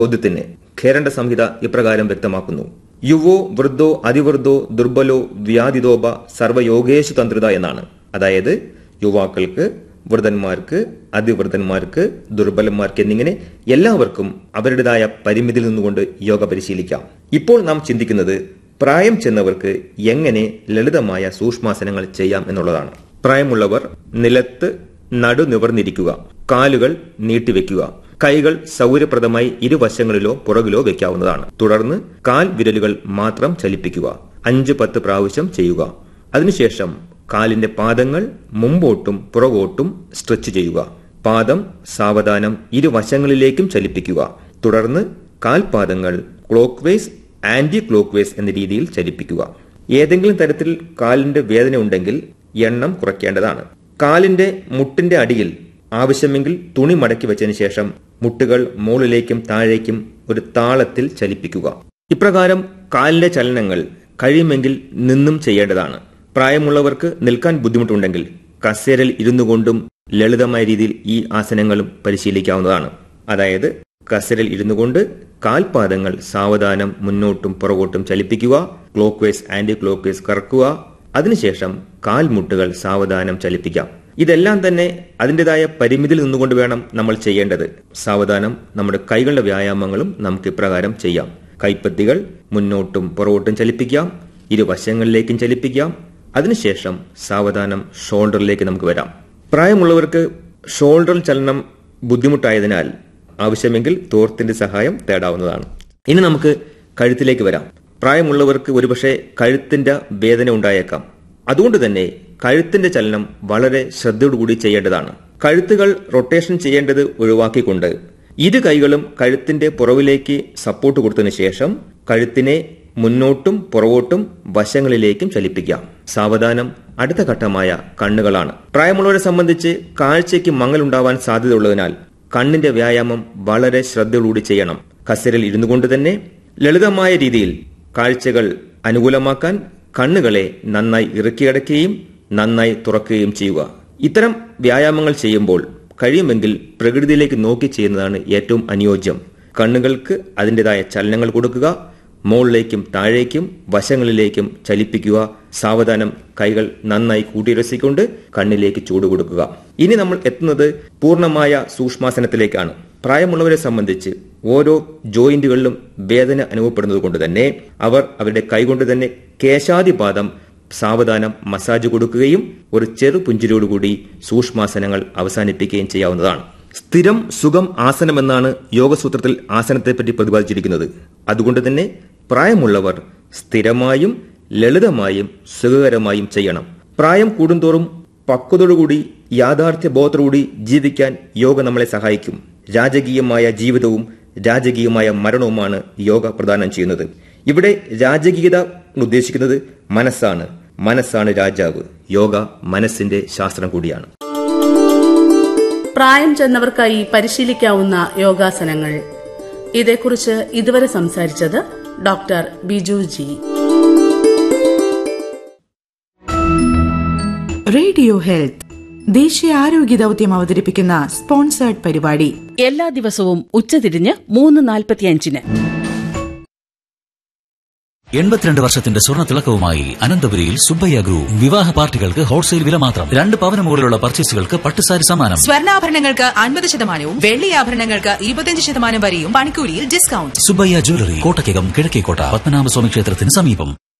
ചോദ്യത്തിന് ഖേരണ്ട സംഹിത ഇപ്രകാരം വ്യക്തമാക്കുന്നു യുവോ വൃദ്ധോ അതിവൃദ്ധോ ദുർബലോ വ്യാധിതോപ സർവയോഗേശു തന്ത്രിത എന്നാണ് അതായത് യുവാക്കൾക്ക് വൃദ്ധന്മാർക്ക് അതിവൃദ്ധന്മാർക്ക് ദുർബലന്മാർക്ക് എന്നിങ്ങനെ എല്ലാവർക്കും അവരുടേതായ പരിമിതിയിൽ നിന്നുകൊണ്ട് യോഗ പരിശീലിക്കാം ഇപ്പോൾ നാം ചിന്തിക്കുന്നത് പ്രായം ചെന്നവർക്ക് എങ്ങനെ ലളിതമായ സൂക്ഷ്മാസനങ്ങൾ ചെയ്യാം എന്നുള്ളതാണ് പ്രായമുള്ളവർ നിലത്ത് നടു നിവർന്നിരിക്കുക കാലുകൾ നീട്ടിവെക്കുക കൈകൾ സൗകര്യപ്രദമായി ഇരുവശങ്ങളിലോ പുറകിലോ വെക്കാവുന്നതാണ് തുടർന്ന് കാൽ വിരലുകൾ മാത്രം ചലിപ്പിക്കുക അഞ്ച് പത്ത് പ്രാവശ്യം ചെയ്യുക അതിനുശേഷം കാലിന്റെ പാദങ്ങൾ മുമ്പോട്ടും പുറകോട്ടും സ്ട്രെച്ച് ചെയ്യുക പാദം സാവധാനം ഇരുവശങ്ങളിലേക്കും ചലിപ്പിക്കുക തുടർന്ന് കാൽപാദങ്ങൾ clockwise anticlockwise എന്ന രീതിയിൽ ചലിപ്പിക്കുക ഏതെങ്കിലും തരത്തിൽ കാലിന്റെ വേദന ഉണ്ടെങ്കിൽ എണ്ണം കുറയ്ക്കേണ്ടതാണ് കാലിന്റെ മുട്ടിന്റെ അടിയിൽ ആവശ്യമെങ്കിൽ തുണി മടക്കി വെച്ചതിന് ശേഷം മുട്ടുകൾ മുകളിലേക്കും താഴേക്കും ഒരു താളത്തിൽ ചലിപ്പിക്കുക ഇപ്രകാരം കാലിന്റെ ചലനങ്ങൾ കഴിയുമെങ്കിൽ നിന്നും ചെയ്യേണ്ടതാണ് പ്രായമുള്ളവർക്ക് നിൽക്കാൻ ബുദ്ധിമുട്ടുണ്ടെങ്കിൽ കസേരയിൽ ഇരുന്നു കൊണ്ടും ലളിതമായ രീതിയിൽ ഈ ആസനങ്ങളും പരിശീലിക്കാവുന്നതാണ് അതായത് കസേരയിൽ ഇരുന്നു കൊണ്ട് കാൽപാദങ്ങൾ സാവധാനം മുന്നോട്ടും പുറകോട്ടും ചലിപ്പിക്കുക clockwise anticlockwise കറക്കുക അതിനുശേഷം കാൽമുട്ടുകൾ സാവധാനം ചലിപ്പിക്കാം ഇതെല്ലാം തന്നെ അതിൻ്റെതായ പരിമിതിയിൽ നിന്നുകൊണ്ട് വേണം നമ്മൾ ചെയ്യേണ്ടത് സാവധാനം നമ്മുടെ കൈകളുടെ വ്യായാമങ്ങളും നമുക്ക് ഇപ്രകാരം ചെയ്യാം കൈപ്പത്തികൾ മുന്നോട്ടും പുറകോട്ടും ചലിപ്പിക്കാം ഇരുവശങ്ങളിലേക്കും ചലിപ്പിക്കാം അതിനുശേഷം സാവധാനം ഷോൾഡറിലേക്ക് നമുക്ക് വരാം പ്രായമുള്ളവർക്ക് ഷോൾഡർ ചലനം ബുദ്ധിമുട്ടായതിനാൽ ആവശ്യമെങ്കിൽ തോർത്തിന്റെ സഹായം തേടാവുന്നതാണ് ഇനി നമുക്ക് കഴുത്തിലേക്ക് വരാം പ്രായമുള്ളവർക്ക് ഒരുപക്ഷെ കഴുത്തിന്റെ വേദന ഉണ്ടായേക്കാം അതുകൊണ്ട് തന്നെ കഴുത്തിന്റെ ചലനം വളരെ ശ്രദ്ധയോടുകൂടി ചെയ്യേണ്ടതാണ് കഴുത്തുകൾ റൊട്ടേഷൻ ചെയ്യേണ്ടത് ഒഴിവാക്കിക്കൊണ്ട് ഇരു കൈകളും കഴുത്തിന്റെ പുറവിലേക്ക് സപ്പോർട്ട് കൊടുത്തതിനു ശേഷം കഴുത്തിനെ മുന്നോട്ടും പുറകോട്ടും വശങ്ങളിലേക്കും ചലിപ്പിക്കാം സാവധാനം അടുത്ത ഘട്ടമായ കണ്ണുകളാണ് പ്രായമുള്ളവരെ സംബന്ധിച്ച് കാഴ്ചയ്ക്ക് മങ്ങലുണ്ടാവാൻ സാധ്യതയുള്ളതിനാൽ കണ്ണിന്റെ വ്യായാമം വളരെ ശ്രദ്ധയോടുകൂടി ചെയ്യണം കസേരയിൽ ഇരുന്നു കൊണ്ട് തന്നെ ലളിതമായ രീതിയിൽ കാഴ്ചകൾ അനുകൂലമാക്കാൻ കണ്ണുകളെ നന്നായി ഇറുക്കിയടക്കുകയും നന്നായി തുറക്കുകയും ചെയ്യുക ഇത്തരം വ്യായാമങ്ങൾ ചെയ്യുമ്പോൾ കഴിയുമെങ്കിൽ പ്രകൃതിയിലേക്ക് നോക്കി ചെയ്യുന്നതാണ് ഏറ്റവും അനുയോജ്യം കണ്ണുകൾക്ക് അതിൻ്റെതായ ചലനങ്ങൾ കൊടുക്കുക മുകളിലേക്കും താഴേക്കും വശങ്ങളിലേക്കും ചലിപ്പിക്കുക സാവധാനം കൈകൾ നന്നായി കൂട്ടിയുരസിക്കൊണ്ട് കണ്ണിലേക്ക് ചൂട് കൊടുക്കുക ഇനി നമ്മൾ എത്തുന്നത് പൂർണ്ണമായ സൂക്ഷ്മാസനത്തിലേക്കാണ് പ്രായമുള്ളവരെ സംബന്ധിച്ച് ഓരോ ജോയിന്റുകളിലും വേദന അനുഭവപ്പെടുന്നത് കൊണ്ട് തന്നെ അവർ അവരുടെ കൈകൊണ്ട് തന്നെ കേശാദിപാദം സാവധാനം മസാജ് കൊടുക്കുകയും ഒരു ചെറു പുഞ്ചിരിയോടുകൂടി സൂക്ഷ്മാസനങ്ങൾ അവസാനിപ്പിക്കുകയും ചെയ്യാവുന്നതാണ് സ്ഥിരം സുഖം ആസനം എന്നാണ് യോഗസൂത്രത്തിൽ ആസനത്തെപ്പറ്റി പ്രതിപാദിച്ചിരിക്കുന്നത് അതുകൊണ്ട് തന്നെ പ്രായമുള്ളവർ സ്ഥിരമായും ലളിതമായും സുഖകരമായും ചെയ്യണം പ്രായം കൂടുന്തോറും പക്വതയോടുകൂടി യാഥാർത്ഥ്യ ബോധത്തോടുകൂടി ജീവിക്കാൻ യോഗ നമ്മളെ സഹായിക്കും രാജകീയമായ ജീവിതവും രാജകീയമായ മരണവുമാണ് യോഗ പ്രദാനം ചെയ്യുന്നത് ഇവിടെ രാജകീയത ഉദ്ദേശിക്കുന്നത് മനസ്സാണ് മനസ്സാണ് രാജാവ് യോഗ മനസ്സിന്റെ ശാസ്ത്രം കൂടിയാണ് പ്രായം ചെന്നവർക്കായി പരിശീലിക്കാവുന്ന യോഗാസനങ്ങൾ ഇതേക്കുറിച്ച് ഇതുവരെ സംസാരിച്ചത് doctor Biju ji radio health ദേശീയ ആരോഗ്യ ദൗത്യം അവതരിപ്പിക്കുന്ന സ്പോൺസേർഡ് പരിപാടി എല്ലാ ദിവസവും ഉച്ചതിരിഞ്ഞ് മൂന്ന് നാൽപ്പത്തിയഞ്ചിന് എൺപത്തിരണ്ട് വർഷത്തിന്റെ സ്വർണ്ണ തിളക്കവുമായി അനന്തപുരിയിൽ സുബ്ബയ്യ ഗ്രൂപ്പ് വിവാഹ പാർട്ടികൾക്ക് ഹോൾസെയിൽ വില മാത്രം രണ്ട് പവന് മുകളിലുള്ള പർച്ചേസുകൾക്ക് പട്ടുസാരി സമ്മാനം സ്വർണ്ണാഭരണങ്ങൾക്ക് അൻപത് ശതമാനവും വെള്ളി ആഭരണങ്ങൾക്ക് ഇരുപത്തിയഞ്ച് ശതമാനം വരെയും പണിക്കൂലിയിൽ ഡിസ്കൗണ്ട് സുബ്ബയ്യ ജ്വല്ലറി കോട്ടയ്ക്കകം കിഴക്കേക്കോട്ട പത്മനാഭസ്വാമി ക്ഷേത്രത്തിന് സമീപം